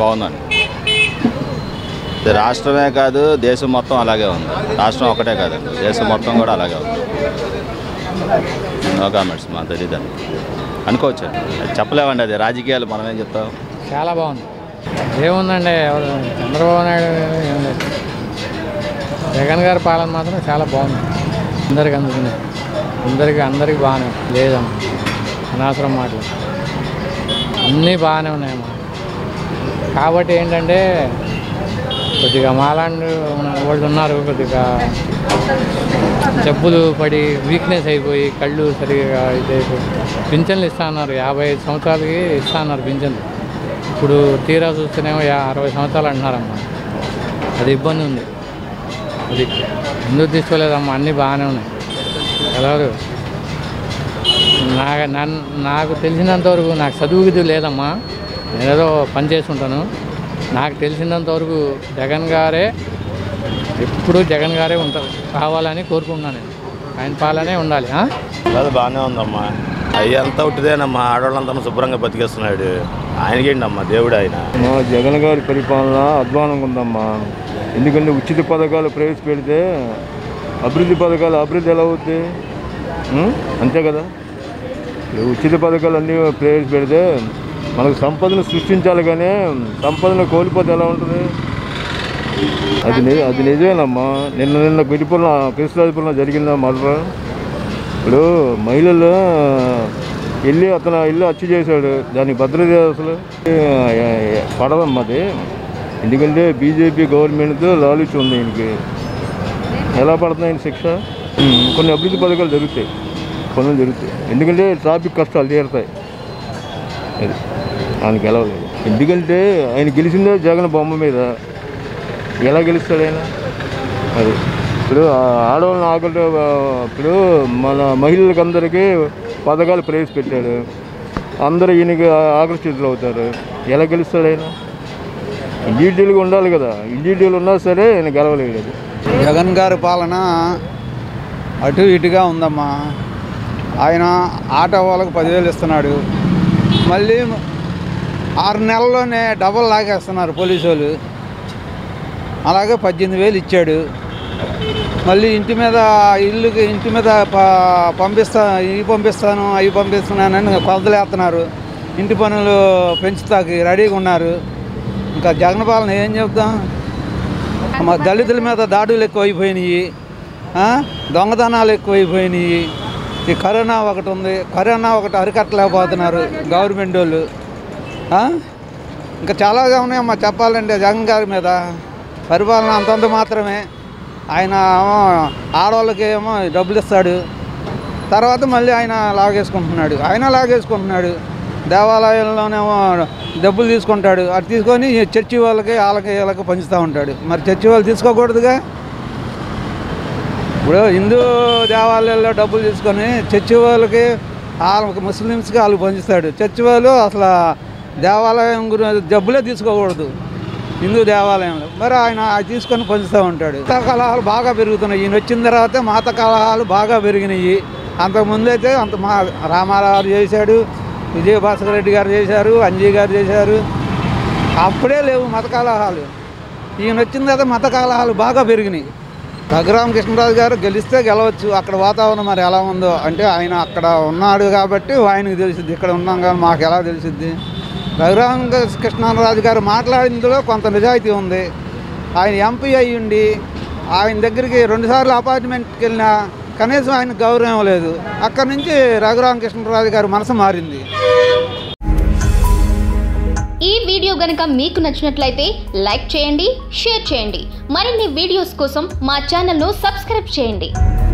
బాగుందండి ఇది రాష్ట్రమే కాదు దేశం మొత్తం అలాగే ఉంది రాష్ట్రం ఒకటే కాదండి దేశం మొత్తం కూడా అలాగే ఉంది నో కామెంట్స్ మా తెలియదండి అనుకోవచ్చు అది చెప్పలేమండి అది రాజకీయాలు మనం ఏం చెప్తాం చాలా బాగుంది ఏముందండి ఎవరు చంద్రబాబు నాయుడు ఏం లేదు జగన్ గారి పాలన మాత్రం చాలా బాగుంది అందరికి అందుతుంది అందరికి అందరికి బాగానే ఉంది. లేదమ్మా అనవసరం మాటలు అన్నీ బాగానే ఉన్నాయమ్మా కాబట్టి ఏంటంటే కొద్దిగా మాలాంటి వాళ్ళు ఉన్నారు కొద్దిగా జబ్బులు పడి వీక్నెస్ అయిపోయి కళ్ళు సరిగా ఇదైపోయి పింఛన్లు ఇస్తా అన్నారు యాభై ఐదు సంవత్సరాలకి ఇస్తా అన్నారు పింఛన్లు ఇప్పుడు తీరా చూస్తేనేమో యా అరవై సంవత్సరాలు అంటున్నారమ్మా అది ఇబ్బంది ఉంది అది ఎందుకు తీసుకోలేదమ్మా అన్నీ బాగానే ఉన్నాయి ఎలాగో నా నన్ను నాకు తెలిసినంత వరకు నాకు చదువు ఇది లేదమ్మా నేను ఏదో పని చేసుకుంటాను నాకు తెలిసినంత వరకు జగన్ గారే ఎప్పుడు జగన్ గారే ఉంటారు కావాలని కోరుకుంటున్నాను నేను ఆయన పాలనే ఉండాలి ఆ? అది బాగానే ఉందమ్మా అయ్యి అంతా ఉట్టిదేనమ్మా ఆడవాళ్ళంతా శుభ్రంగా బతికేస్తున్నాడు ఆయనకేంటమ్మా దేవుడు ఆయన మా జగన్ గారి పరిపాలన అధ్వానంగా ఉందమ్మా ఎందుకంటే ఉచిత పథకాలు ప్రవేశపెడితే అభివృద్ధి పథకాలు అభివృద్ధి ఎలా అవుద్ది ఉం? అంతే కదా ఈ ఉచిత పథకాలు అన్నీ ప్రవేశపెడితే మనకు సంపదను సృష్టించాలి కానీ సంపదను కోల్పోతే ఎలా ఉంటుంది అది ని- అది నిజమేనమ్మా నిన్న నిన్న గుడిపురం కృష్ణరాజపురం జరిగిందా మర్ర ఇప్పుడు మహిళలు వెళ్ళి అతను ఇల్లు హత్య చేశాడు దానికి భద్రత అసలు పడదమ్మా అది ఎందుకంటే బీజేపీ గవర్నమెంట్తో లాలిచి ఉంది ఈయనకి ఎలా పడుతుంది ఆయన శిక్ష ఉమ్, కొన్ని అభివృద్ధి పథకాలు జరుగుతాయి పనులు జరుగుతాయి ఎందుకంటే ట్రాఫిక్ కష్టాలు తీరుతాయి అది ఆయన గెలవలేదు ఎందుకంటే ఆయన గెలిచిందే జగన్ బొమ్మ మీద ఎలా గెలుస్తాడు ఆయన అది ఇప్పుడు ఆ ఆడవాళ్ళని ఆకలి ఇప్పుడు మన మహిళలకు అందరికీ పథకాలు ప్రవేశపెట్టాడు అందరూ ఈయనకి ఆకర్షితులు అవుతారు ఎలా గెలుస్తాడు ఆయన ఇండివిజువల్గా ఉండాలి కదా ఇండివిజువల్ ఉన్నా సరే ఆయన గెలవలేదు అది జగన్ గారి పాలన అటు ఇటుగా ఉందమ్మా ఆయన ఆటో వాళ్ళకి పదివేలు ఇస్తున్నాడు మళ్ళీ ఆరు నెలల్లోనే డబల్ లాగేస్తున్నారు పోలీసు వాళ్ళు అలాగే పద్దెనిమిది వేలు ఇచ్చాడు మళ్ళీ ఇంటి మీద ఇల్లుకి ఇంటి మీద ప- పంపిస్తా ఇవి పంపిస్తాను అవి పంపిస్తున్నానని కొలతలేస్తున్నారు ఇంటి పనులు పెంచుతాకి రెడీగా ఉన్నారు ఇంకా జగన్ పాలన ఏం చెప్తాం మా దళితుల మీద దాడులు ఎక్కువైపోయినాయి ఆ? దొంగతనాలు ఎక్కువైపోయినాయి ఈ కరోనా ఒకటి ఉంది కరోనా ఒకటి అరికట్టలేకపోతున్నారు గవర్నమెంట్ వాళ్ళు ఆ? ఇంకా చాలాగా ఉన్నాయమ్మా చెప్పాలంటే జగన్ గారి మీద పరిపాలన అంతంత మాత్రమే ఆయన ఏమో ఆడవాళ్ళకి ఏమో డబ్బులు ఇస్తాడు తర్వాత మళ్ళీ ఆయన లాగేసుకుంటున్నాడు ఆయన లాగేసుకుంటున్నాడు దేవాలయంలోనేమో డబ్బులు తీసుకుంటాడు అటు తీసుకొని చర్చి వాళ్ళకి వాళ్ళకి వీళ్ళకి పంచుతూ ఉంటాడు మరి చర్చి వాళ్ళు తీసుకోకూడదుగా ఇప్పుడు హిందూ దేవాలయాల్లో డబ్బులు తీసుకొని చర్చి వాళ్ళకి వాళ్ళకి ముస్లిమ్స్కి వాళ్ళు పంచుతాడు చర్చి వాళ్ళు అసలు దేవాలయం గురించి డబ్బులే తీసుకోకూడదు హిందూ దేవాలయంలో మరి ఆయన అది తీసుకొని పంచుతూ ఉంటాడు మత కలహాలు బాగా పెరుగుతున్నాయి ఈయన వచ్చిన తర్వాత మత కలహాలు బాగా పెరిగినాయి అంతకుముందు అయితే అంత మా రామారావు గారు చేశాడు విజయభాస్కర్ రెడ్డి గారు చేశారు అంజీ గారు చేశారు అప్పుడే లేవు మత కలహాలు ఈయన వచ్చిన తర్వాత మత కలహాలు బాగా పెరిగినాయి రఘురామ కృష్ణరాజు గారు గెలిస్తే గెలవచ్చు అక్కడ వాతావరణం మరి ఎలా ఉందో అంటే ఆయన అక్కడ ఉన్నాడు కాబట్టి ఆయనకు తెలిసిద్ది ఇక్కడ ఉన్నాం కానీ మాకు ఎలా తెలిసిద్ది రఘురామ కృష్ణరాజు గారు మాట్లాడిందిలో కొంత నిజాయితీ ఉంది ఆయన ఎంపీ అయ్యి ఉండి ఆయన దగ్గరికి రెండుసార్లు అపార్ట్మెంట్కి వెళ్ళినా కనీసం ఆయన గౌరవం లేదు అక్కడి నుంచి రఘురామ కృష్ణరాజు గారు మనసు మారింది ఈ వీడియో గనుక మీకు నచ్చినట్లయితే లైక్ చేయండి షేర్ చేయండి మరిన్ని వీడియోస్ కోసం మా ఛానల్ను సబ్స్క్రైబ్ చేయండి